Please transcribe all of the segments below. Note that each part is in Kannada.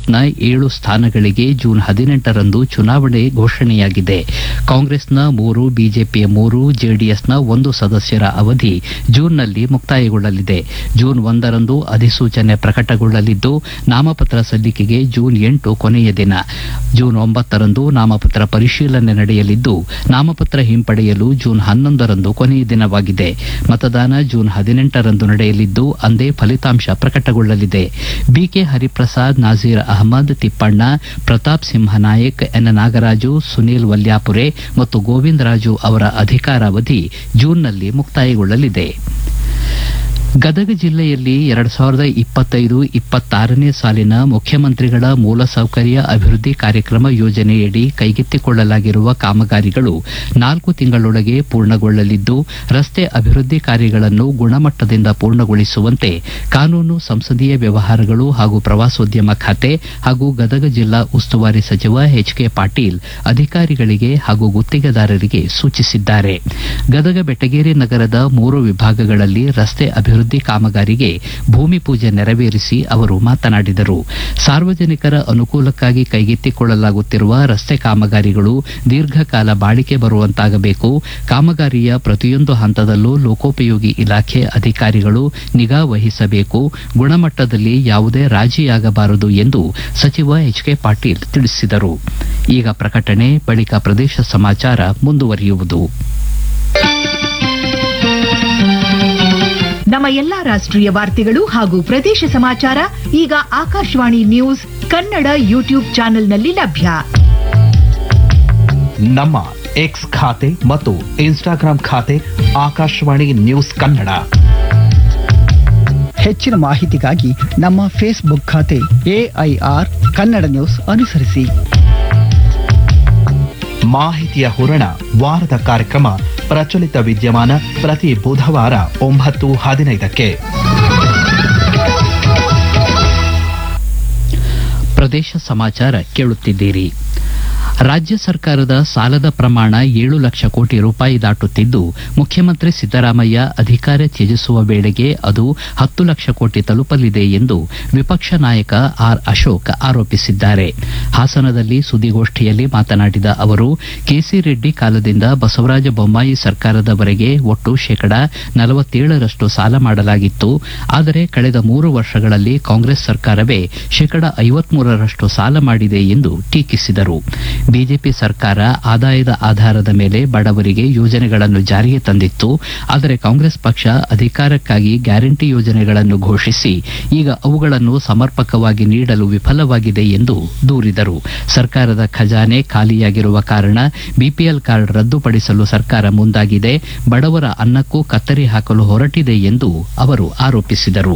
ಪರಿಷತ್ನ ಏಳು ಸ್ಥಾನಗಳಿಗೆ ಜೂನ್ ಹದಿನೆಂಟರಂದು ಚುನಾವಣೆ ಘೋಷಣೆಯಾಗಿದೆ ಕಾಂಗ್ರೆಸ್ನ ಮೂರು ಬಿಜೆಪಿಯ ಮೂರು ಜೆಡಿಎಸ್ನ ಒಂದು ಸದಸ್ಯರ ಅವಧಿ ಜೂನ್ನಲ್ಲಿ ಮುಕ್ತಾಯಗೊಳ್ಳಲಿದೆ ಜೂನ್ ಒಂದರಂದು ಅಧಿಸೂಚನೆ ಪ್ರಕಟಗೊಳ್ಳಲಿದ್ದು ನಾಮಪತ್ರ ಸಲ್ಲಿಕೆಗೆ ಜೂನ್ ಎಂಟು ಕೊನೆಯ ದಿನ ಜೂನ್ ಒಂಬತ್ತರಂದು ನಾಮಪತ್ರ ಪರಿಶೀಲನೆ ನಡೆಯಲಿದ್ದು ನಾಮಪತ್ರ ಹಿಂಪಡೆಯಲು ಜೂನ್ ಹನ್ನೊಂದರಂದು ಕೊನೆಯ ದಿನವಾಗಿದೆ ಮತದಾನ ಜೂನ್ ಹದಿನೆಂಟರಂದು ನಡೆಯಲಿದ್ದು ಅಂದೇ ಫಲಿತಾಂಶ ಪ್ರಕಟಗೊಳ್ಳಲಿದೆ ಬಿಕೆ ಹರಿಪ್ರಸಾದ್ ನಾಜೀರ್ ಅಹಮದ್ ತಿಪ್ಪಣ್ಣ ಪ್ರತಾಪ್ ಸಿಂಹ ನಾಯಕ್ ಎನ್ ನಾಗರಾಜು ಸುನೀಲ್ ವಲ್ಯಾಪುರೆ ಮತ್ತು ಗೋವಿಂದರಾಜು ಅವರ ಅಧಿಕಾರಾವಧಿ ಜೂನ್ನಲ್ಲಿ ಮುಕ್ತಾಯಗೊಳ್ಳಲಿದೆ ಗದಗ ಜಿಲ್ಲೆಯಲ್ಲಿ ಎರಡು ಸಾವಿರದ ಇಪ್ಪತ್ತೈದು ಇಪ್ಪತ್ತಾರನೇ ಸಾಲಿನ ಮುಖ್ಯಮಂತ್ರಿಗಳ ಮೂಲಸೌಕರ್ಯ ಅಭಿವೃದ್ಧಿ ಕಾರ್ಯಕ್ರಮ ಯೋಜನೆಯಡಿ ಕೈಗೆತ್ತಿಕೊಳ್ಳಲಾಗಿರುವ ಕಾಮಗಾರಿಗಳು ನಾಲ್ಕು ತಿಂಗಳೊಳಗೆ ಪೂರ್ಣಗೊಳ್ಳಲಿದ್ದು ರಸ್ತೆ ಅಭಿವೃದ್ಧಿ ಕಾರ್ಯಗಳನ್ನು ಗುಣಮಟ್ಟದಿಂದ ಪೂರ್ಣಗೊಳಿಸುವಂತೆ ಕಾನೂನು ಸಂಸದೀಯ ವ್ಯವಹಾರಗಳು ಹಾಗೂ ಪ್ರವಾಸೋದ್ಯಮ ಖಾತೆ ಹಾಗೂ ಗದಗ ಜಿಲ್ಲಾ ಉಸ್ತುವಾರಿ ಸಚಿವ ಎಚ್ ಕೆ ಪಾಟೀಲ್ ಅಧಿಕಾರಿಗಳಿಗೆ ಹಾಗೂ ಗುತ್ತಿಗೆದಾರರಿಗೆ ಸೂಚಿಸಿದ್ದಾರೆ ಗದಗ ಬೆಟಗೇರಿ ನಗರದ ಮೂರು ವಿಭಾಗಗಳಲ್ಲಿ ರಸ್ತೆ ಅಭಿವೃದ್ಧಿ ಕಾಮಗಾರಿಗೆ ಭೂಮಿ ಪೂಜೆ ನೆರವೇರಿಸಿ ಅವರು ಮಾತನಾಡಿದರು ಸಾರ್ವಜನಿಕರ ಅನುಕೂಲಕ್ಕಾಗಿ ಕೈಗೆತ್ತಿಕೊಳ್ಳಲಾಗುತ್ತಿರುವ ರಸ್ತೆ ಕಾಮಗಾರಿಗಳು ದೀರ್ಘಕಾಲ ಬಾಳಿಕೆ ಬರುವಂತಾಗಬೇಕು ಕಾಮಗಾರಿಯ ಪ್ರತಿಯೊಂದು ಹಂತದಲ್ಲೂ ಲೋಕೋಪಯೋಗಿ ಇಲಾಖೆ ಅಧಿಕಾರಿಗಳು ನಿಗಾ ವಹಿಸಬೇಕು ಗುಣಮಟ್ಟದಲ್ಲಿ ಯಾವುದೇ ರಾಜಿಯಾಗಬಾರದು ಎಂದು ಸಚಿವ ಎಚ್ ಕೆ ಪಾಟೀಲ್ ತಿಳಿಸಿದರು ಈಗ ಪ್ರಕಟಣೆ ಬಳಿಕ ಪ್ರದೇಶ ಸಮಾಚಾರ ಮುಂದುವರಿಯುವುದು ನಮ್ಮ ಎಲ್ಲಾ ರಾಷ್ಟ್ರೀಯ ವಾರ್ತೆಗಳು ಹಾಗೂ ಪ್ರದೇಶ ಸಮಾಚಾರ ಈಗ ಆಕಾಶವಾಣಿ ನ್ಯೂಸ್ ಕನ್ನಡ ಯೂಟ್ಯೂಬ್ ಚಾನೆಲ್ನಲ್ಲಿ ಲಭ್ಯ ನಮ್ಮ ಎಕ್ಸ್ ಖಾತೆ ಮತ್ತು ಇನ್ಸ್ಟಾಗ್ರಾಂ ಖಾತೆ ಆಕಾಶವಾಣಿ ನ್ಯೂಸ್ ಕನ್ನಡ ಹೆಚ್ಚಿನ ಮಾಹಿತಿಗಾಗಿ ನಮ್ಮ ಫೇಸ್ಬುಕ್ ಖಾತೆ ಎಐಆರ್ ಕನ್ನಡ ನ್ಯೂಸ್ ಅನುಸರಿಸಿ ಮಾಹಿತಿಯ ಹೂರಣ ವಾರದ ಕಾರ್ಯಕ್ರಮ ಪ್ರಚಲಿತ ವಿದ್ಯಮಾನ ಪ್ರತಿ ಬುಧವಾರ ಒಂಬತ್ತು ಹದಿನೈದಕ್ಕೆ ಪ್ರದೇಶ ಸಮಾಚಾರ ಕೇಳುತ್ತಿದ್ದೀರಿ ರಾಜ್ಯ ಸರ್ಕಾರದ ಸಾಲದ ಪ್ರಮಾಣ ಏಳು ಲಕ್ಷ ಕೋಟಿ ರೂಪಾಯಿ ದಾಟುತ್ತಿದ್ದು ಮುಖ್ಯಮಂತ್ರಿ ಸಿದ್ದರಾಮಯ್ಯ ಅಧಿಕಾರ ತ್ಯಜಿಸುವ ವೇಳೆಗೆ ಅದು ಹತ್ತು ಲಕ್ಷ ಕೋಟಿ ತಲುಪಲಿದೆ ಎಂದು ವಿಪಕ್ಷ ನಾಯಕ ಆರ್ ಅಶೋಕ್ ಆರೋಪಿಸಿದ್ದಾರೆ ಹಾಸನದಲ್ಲಿ ಸುದ್ದಿಗೋಷ್ಠಿಯಲ್ಲಿ ಮಾತನಾಡಿದ ಅವರು ಕೆಸಿ ರೆಡ್ಡಿ ಕಾಲದಿಂದ ಬಸವರಾಜ ಬೊಮ್ಮಾಯಿ ಸರ್ಕಾರದವರೆಗೆ ಒಟ್ಟು ಶೇಕಡ ನಲವತ್ತೇಳರಷ್ಟು ಸಾಲ ಮಾಡಲಾಗಿತ್ತು ಆದರೆ ಕಳೆದ ಮೂರು ವರ್ಷಗಳಲ್ಲಿ ಕಾಂಗ್ರೆಸ್ ಸರ್ಕಾರವೇ ಶೇಕಡ ಐವತ್ಮೂರರಷ್ಟು ಸಾಲ ಮಾಡಿದೆ ಎಂದು ಟೀಕಿಸಿದರು ಬಿಜೆಪಿ ಸರ್ಕಾರ ಆದಾಯದ ಆಧಾರದ ಮೇಲೆ ಬಡವರಿಗೆ ಯೋಜನೆಗಳನ್ನು ಜಾರಿಗೆ ತಂದಿತ್ತು ಆದರೆ ಕಾಂಗ್ರೆಸ್ ಪಕ್ಷ ಅಧಿಕಾರಕ್ಕಾಗಿ ಗ್ಯಾರಂಟಿ ಯೋಜನೆಗಳನ್ನು ಘೋಷಿಸಿ ಈಗ ಅವುಗಳನ್ನು ಸಮರ್ಪಕವಾಗಿ ನೀಡಲು ವಿಫಲವಾಗಿದೆ ಎಂದು ದೂರಿದರು ಸರ್ಕಾರದ ಖಜಾನೆ ಖಾಲಿಯಾಗಿರುವ ಕಾರಣ ಬಿಪಿಎಲ್ ಕಾರ್ಡ್ ರದ್ದುಪಡಿಸಲು ಸರ್ಕಾರ ಮುಂದಾಗಿದೆ ಬಡವರ ಅನ್ನಕ್ಕೂ ಕತ್ತರಿ ಹಾಕಲು ಹೊರಟಿದೆ ಎಂದು ಅವರು ಆರೋಪಿಸಿದರು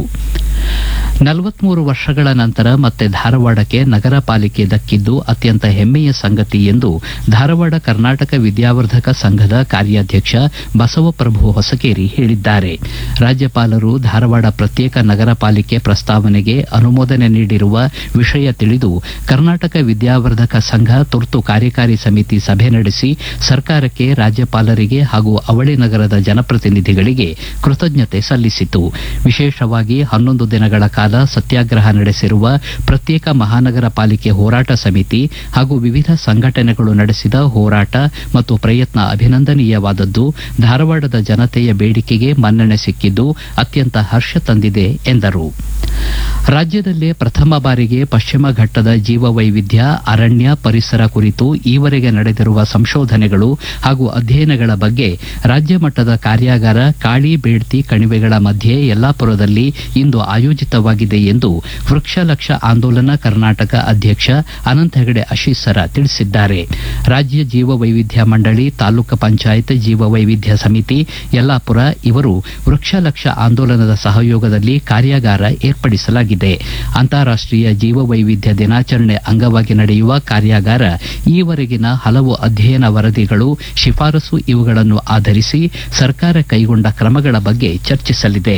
ನಲವತ್ಮೂರು ವರ್ಷಗಳ ನಂತರ ಮತ್ತೆ ಧಾರವಾಡಕ್ಕೆ ನಗರ ಪಾಲಿಕೆ ದಕ್ಕಿದ್ದು ಅತ್ಯಂತ ಹೆಮ್ಮೆಯ ಸಂಗತಿ ಎಂದು ಧಾರವಾಡ ಕರ್ನಾಟಕ ವಿದ್ಯಾವರ್ಧಕ ಸಂಘದ ಕಾರ್ಯಾಧ್ಯಕ್ಷ ಬಸವಪ್ರಭು ಹೊಸಕೇರಿ ಹೇಳಿದ್ದಾರೆ ರಾಜ್ಯಪಾಲರು ಧಾರವಾಡ ಪ್ರತ್ಯೇಕ ನಗರ ಪಾಲಿಕೆ ಪ್ರಸ್ತಾವನೆಗೆ ಅನುಮೋದನೆ ನೀಡಿರುವ ವಿಷಯ ತಿಳಿದು ಕರ್ನಾಟಕ ವಿದ್ಯಾವರ್ಧಕ ಸಂಘ ತುರ್ತು ಕಾರ್ಯಕಾರಿ ಸಮಿತಿ ಸಭೆ ನಡೆಸಿ ಸರ್ಕಾರಕ್ಕೆ ರಾಜ್ಯಪಾಲರಿಗೆ ಹಾಗೂ ಅವಳಿ ನಗರದ ಜನಪ್ರತಿನಿಧಿಗಳಿಗೆ ಕೃತಜ್ಞತೆ ಸಲ್ಲಿಸಿತು ವಿಶೇಷವಾಗಿ ಹನ್ನೊಂದು ದಿನಗಳ ಕಾಲ ಸತ್ಯಾಗ್ರಹ ನಡೆಸಿರುವ ಪ್ರತ್ಯೇಕ ಮಹಾನಗರ ಪಾಲಿಕೆ ಹೋರಾಟ ಸಮಿತಿ ಹಾಗೂ ವಿವಿಧ ಸಂಘಟನೆಗಳು ನಡೆಸಿದ ಹೋರಾಟ ಮತ್ತು ಪ್ರಯತ್ನ ಅಭಿನಂದನೀಯವಾದದ್ದು ಧಾರವಾಡದ ಜನತೆಯ ಬೇಡಿಕೆಗೆ ಮನ್ನಣೆ ಸಿಕ್ಕಿದ್ದು ಅತ್ಯಂತ ಹರ್ಷ ತಂದಿದೆ ಎಂದರು ರಾಜ್ಯದಲ್ಲೇ ಪ್ರಥಮ ಬಾರಿಗೆ ಪಶ್ಚಿಮ ಘಟ್ಟದ ಜೀವವೈವಿಧ್ಯ ಅರಣ್ಯ ಪರಿಸರ ಕುರಿತು ಈವರೆಗೆ ನಡೆದಿರುವ ಸಂಶೋಧನೆಗಳು ಹಾಗೂ ಅಧ್ಯಯನಗಳ ಬಗ್ಗೆ ರಾಜ್ಯ ಮಟ್ಟದ ಕಾರ್ಯಾಗಾರ ಕಾಳಿ ಬೇಡ್ತಿ ಕಣಿವೆಗಳ ಮಧ್ಯೆ ಯಲ್ಲಾಪುರದಲ್ಲಿ ಇಂದು ಆಯೋಜಿತವಾಗಿದೆ ಎಂದು ವೃಕ್ಷ ಲಕ್ಷ ಆಂದೋಲನ ಕರ್ನಾಟಕ ಅಧ್ಯಕ್ಷ ಅನಂತ ಹೆಗಡೆ ಅಶೀಸರ ತಿಳಿಸಿದ್ದಾರೆ ರಾಜ್ಯ ಜೀವ ವೈವಿಧ್ಯ ಮಂಡಳಿ ತಾಲೂಕು ಪಂಚಾಯತ್ ಜೀವ ವೈವಿಧ್ಯ ಸಮಿತಿ ಯಲ್ಲಾಪುರ ಇವರು ವೃಕ್ಷ ಲಕ್ಷ ಆಂದೋಲನದ ಸಹಯೋಗದಲ್ಲಿ ಕಾರ್ಯಾಗಾರ ಏರ್ಪಡಿಸಲಾಗಿದೆ ಅಂತಾರಾಷ್ಟೀಯ ಜೀವ ವೈವಿಧ್ಯ ದಿನಾಚರಣೆ ಅಂಗವಾಗಿ ನಡೆಯುವ ಕಾರ್ಯಾಗಾರ ಈವರೆಗಿನ ಹಲವು ಅಧ್ಯಯನ ವರದಿಗಳು ಶಿಫಾರಸು ಇವುಗಳನ್ನು ಆಧರಿಸಿ ಸರ್ಕಾರ ಕೈಗೊಂಡ ಕ್ರಮಗಳ ಬಗ್ಗೆ ಚರ್ಚಿಸಲಿದೆ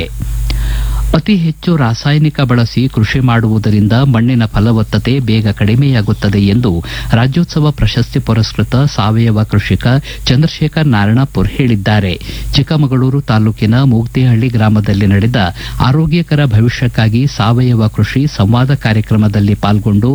ಅತಿ ಹೆಚ್ಚು ರಾಸಾಯನಿಕ ಬಳಸಿ ಕೃಷಿ ಮಾಡುವುದರಿಂದ ಮಣ್ಣಿನ ಫಲವತ್ತತೆ ಬೇಗ ಕಡಿಮೆಯಾಗುತ್ತದೆ ಎಂದು ರಾಜ್ಯೋತ್ಸವ ಪ್ರಶಸ್ತಿ ಪುರಸ್ಕೃತ ಸಾವಯವ ಕೃಷಿಕ ಚಂದ್ರಶೇಖರ್ ನಾರಾಯಣಪುರ್ ಹೇಳಿದ್ದಾರೆ ಚಿಕ್ಕಮಗಳೂರು ತಾಲೂಕಿನ ಮೂಗ್ತಿಹಳ್ಳಿ ಗ್ರಾಮದಲ್ಲಿ ನಡೆದ ಆರೋಗ್ಯಕರ ಭವಿಷ್ಯಕ್ಕಾಗಿ ಸಾವಯವ ಕೃಷಿ ಸಂವಾದ ಕಾರ್ಯಕ್ರಮದಲ್ಲಿ ಪಾಲ್ಗೊಂಡು